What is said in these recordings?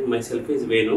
my myself is Venu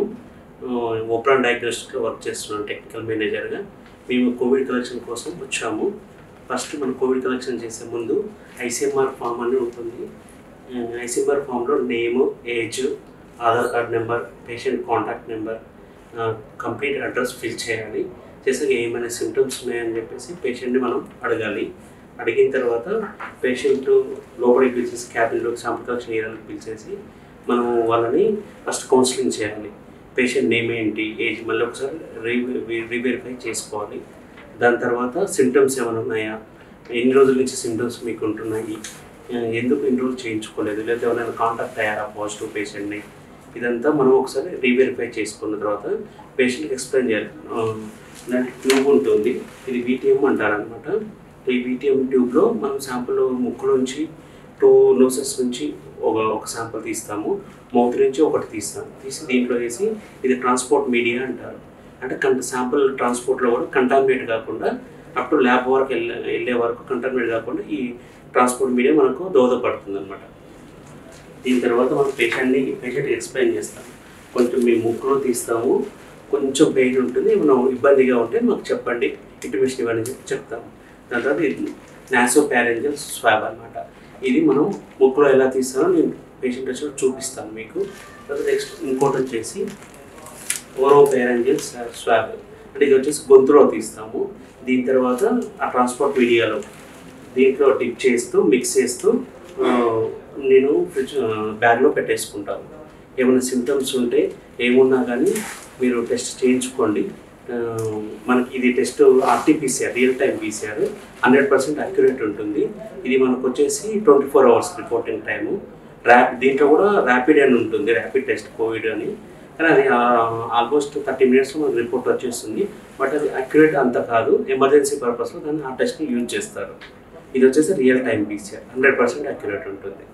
open డయాగ్నోస్టిక్లో work చేస్తున్నాను technical మేనేజర్గా మేము కోవిడ్ కలెక్షన్ కోసం వచ్చాము ఫస్ట్ మనం కోవిడ్ కలెక్షన్ చేసే ముందు ఐసీఎంఆర్ ఫామ్ అని ఉంటుంది ఐసీఎంఆర్ ఫామ్లో name age Aadhaar card number patient contact number complete address fill చేయాలి చేసాక ఏమైనా సిమ్టమ్స్ ఉన్నాయని చెప్పేసి పేషెంట్ని మనం అడగాలి అడిగిన తర్వాత పేషెంట్ లోపలికి పిలిచేసి క్యాబిన్లోకి శాంపుల్ కలెక్షన్ ఏరియాలోకి పిలిచేసి మనం వాళ్ళని ఫస్ట్ కౌన్సిలింగ్ చేయాలి పేషెంట్ నేమ్ ఏంటి ఏజ్ మళ్ళీ ఒకసారి రీ రీవెరిఫై చేసుకోవాలి దాని తర్వాత సిమ్టమ్స్ ఏమైనా ఉన్నాయా ఎన్ని రోజుల నుంచి సిమ్టమ్స్ మీకు ఉంటున్నాయి ఆ, ఎందుకు ఇన్ని రోజులు చేయించుకోలేదు లేదా ఎవరైనా కాంటాక్ట్ అయ్యారా పాజిటివ్ పేషెంట్ని ఇదంతా మనం ఒకసారి రీవెరిఫై చేసుకున్న తర్వాత పేషెంట్కి ఎక్స్ప్లెయిన్ చేయాలి ఆ, ఇలాంటి ట్యూబ్ ఉంటుంది ఇది బీటీఎం అంటారనమాట ఈ బీటీఎం ట్యూబ్లో మనం శాంపుల్ ముక్కులోంచి టూ నోసెస్ నుంచి ఒక ఒక శాంపుల్ తీస్తాము మౌత్ నుంచి ఒకటి తీస్తాము తీసి దీంట్లో వేసి ఇది ట్రాన్స్పోర్ట్ మీడియా అంటారు అంటే కంట శాంపుల్ ట్రాన్స్పోర్ట్లో కూడా కంటామినేట్ కాకుండా అప్ టు ల్యాబ్ వరకు వెళ్ళే వెళ్ళే వరకు కంటామినేట్ కాకుండా ఈ ట్రాన్స్పోర్ట్ మీడియా మనకు దోహదపడుతుంది అనమాట దీని తర్వాత మనం పేషెంట్ని పేషెంట్ ఎక్స్ప్లెయిన్ చేస్తాం కొంచెం మీ ముక్కులో తీస్తాము కొంచెం పెయిన్ ఉంటుంది మనం ఇబ్బందిగా ఉంటే మాకు చెప్పండి ఇంటిమేషన్ ఇవ్వని చెప్పి చెప్తాము దాని తర్వాత ఇది నాసో ప్యారెంజల్ స్వాబ్ అనమాట ఇది మనం ముక్కులో ఎలా తీస్తామో నేను పేషెంట్ వచ్చి చూపిస్తాను మీకు తర్వాత నెక్స్ట్ ఇంకోటి వచ్చేసి ఓరో ప్యారెంజల్ స్వాబ్ అంటే ఇది వచ్చేసి గొంతులో తీస్తాము దీని తర్వాత ఆ ట్రాన్స్పోర్ట్ మీడియాలో దీంట్లో డిప్ చేస్తూ మిక్స్ చేస్తూ ఆ, నేను ఫ్రిడ్జ్ బ్యాగ్లో పెట్టేసుకుంటాను ఏమైనా సిమ్టమ్స్ ఉంటే ఏమున్నా కానీ మీరు టెస్ట్ చేయించుకోండి ఆ, మనకి ఇది test RTPCR real time PCR hundred percent accurate ఉంటుంది ఇది మనకు వచ్చేసి twenty four hours reporting time ర్యాప్ దీంట్లో కూడా ర్యాపిడ్ అని ఉంటుంది ర్యాపిడ్ టెస్ట్ కోవిడ్ అని కానీ అది ఆల్మోస్ట్ థర్టీ మినిట్స్లో మనకు రిపోర్ట్ వచ్చేస్తుంది బట్ అది అక్యురేట్ అంత కాదు ఎమర్జెన్సీ పర్పస్లో దాన్ని ఆ టెస్ట్ని యూజ్ చేస్తారు ఇది వచ్చేసి real time PCR hundred percent accurate ఉంటుంది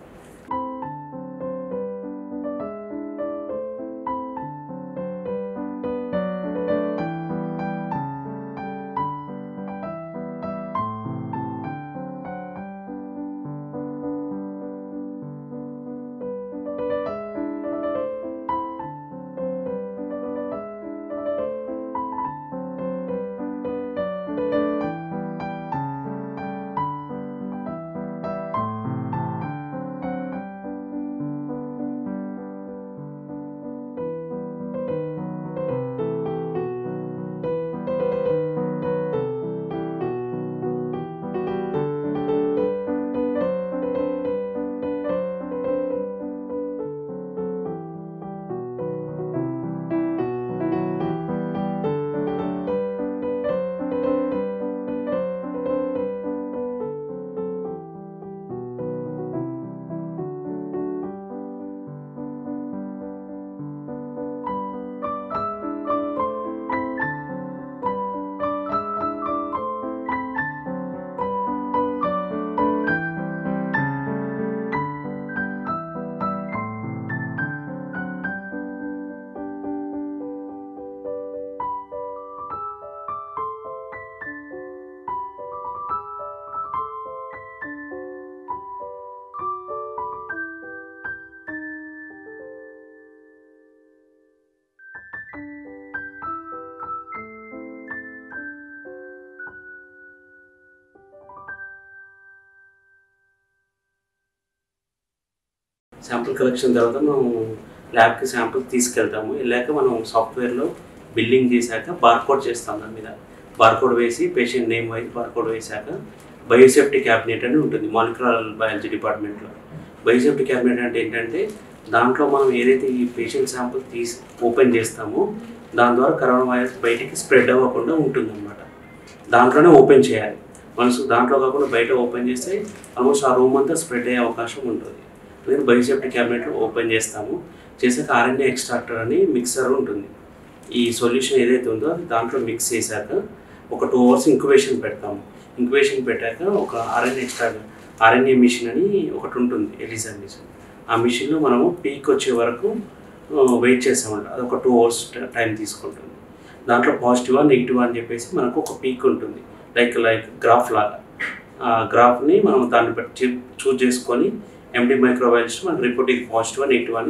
శాంపుల్ కలెక్షన్ తర్వాత మనం ల్యాబ్కి శాంపుల్ తీసుకెళ్తాము వెళ్ళాక మనం సాఫ్ట్వేర్లో బిల్లింగ్ చేశాక బార్కోడ్ చేస్తాం దాని మీద బార్కోడ్ వేసి పేషెంట్ నేమ్ వైజ్ బార్కోడ్ వేశాక బయోసేఫ్టీ క్యాబినెట్ అని ఉంటుంది మాలిక్యులర్ బయాలజీ డిపార్ట్మెంట్లో బయోసేఫ్టీ క్యాబినెట్ అంటే ఏంటంటే దాంట్లో మనం ఏదైతే ఈ పేషెంట్ శాంపుల్ తీసి ఓపెన్ చేస్తామో దాని ద్వారా కరోనా వైరస్ బయటికి స్ప్రెడ్ అవ్వకుండా ఉంటుందన్నమాట దాంట్లోనే ఓపెన్ చేయాలి మనసు దాంట్లో కాకుండా బయట ఓపెన్ చేస్తే ఆల్మోస్ట్ ఆ రూమ్ అంతా స్ప్రెడ్ అయ్యే అవకాశం ఉంటుంది అందుకని బయోసేఫ్టీ క్యాబినెట్లో ఓపెన్ చేస్తాము చేసాక ఆర్ఎన్ఏ ఎక్స్ట్రాక్టర్ అని మిక్సర్ ఉంటుంది ఈ సొల్యూషన్ ఏదైతే ఉందో అది దాంట్లో మిక్స్ చేశాక ఒక టూ అవర్స్ ఇంక్యుబేషన్ పెడతాము ఇంక్యుబేషన్ పెట్టాక ఒక ఆర్ఎన్ఏ ఎక్స్ట్రాక్టర్ ఆర్ఎన్ఏ మిషన్ అని ఒకటి ఉంటుంది ఎలిజా మిషన్ ఆ మిషన్లో మనము పీక్ వచ్చే వరకు వెయిట్ చేస్తామంట అది ఒక టూ అవర్స్ టైం తీసుకుంటుంది దాంట్లో పాజిటివా నెగిటివా అని చెప్పేసి మనకు ఒక పీక్ ఉంటుంది లైక్ లైక్ గ్రాఫ్ లాగా ఆ గ్రాఫ్ని మనం దాన్ని బట్టి చూజ్ చేసుకొని ఎండి మైక్రోబయాలజిస్ట్ మనకు రిపోర్ట్ ఇది పాజిటివ్ నెగిటివ్ అని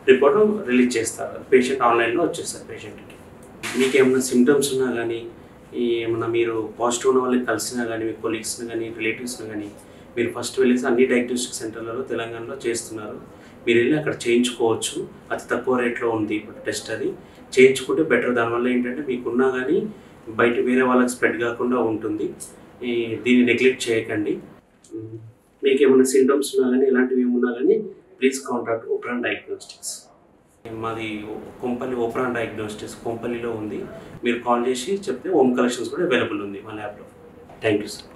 రిపోర్ట్ రిలీజ్ చేస్తారు పేషెంట్ ఆన్లైన్లో వచ్చేస్తారు పేషెంట్కి మీకు ఏమైనా సిమ్టమ్స్ ఉన్నా కానీ ఈ ఏమన్నా మీరు పాజిటివ్ ఉన్న వాళ్ళకి కలిసినా కానీ మీ కొలీగ్స్ని కానీ రిలేటివ్స్ని కానీ మీరు ఫస్ట్ వెళ్ళేసి అన్ని డయాగ్నోస్టిక్ సెంటర్లలో తెలంగాణలో చేస్తున్నారు మీరు వెళ్ళి అక్కడ చేయించుకోవచ్చు అతి తక్కువ రేట్లో ఉంది ఇప్పుడు టెస్ట్ అది చేయించుకుంటే బెటర్ దానివల్ల ఏంటంటే మీకున్నా కానీ బయట వేరే వాళ్ళకి స్ప్రెడ్ కాకుండా ఉంటుంది ఈ దీన్ని నెగ్లెక్ట్ చేయకండి ఉమ్, మీకు ఏమైనా సింటమ్స్ ఉన్నా కానీ ఎలాంటివి ఏమున్నా కానీ ప్లీజ్ కాంటాక్ట్ ఓపెన్ డయాగ్నోస్టిక్స్ మాది కొంపల్లి ఓపెన్ డయాగ్నోస్టిక్స్ కొంపల్లిలో ఉంది మీరు కాల్ చేసి చెప్తే హోమ్ కలెక్షన్స్ కూడా అవైలబుల్ ఉంది మా ల్యాబ్లో థ్యాంక్ యూ సార్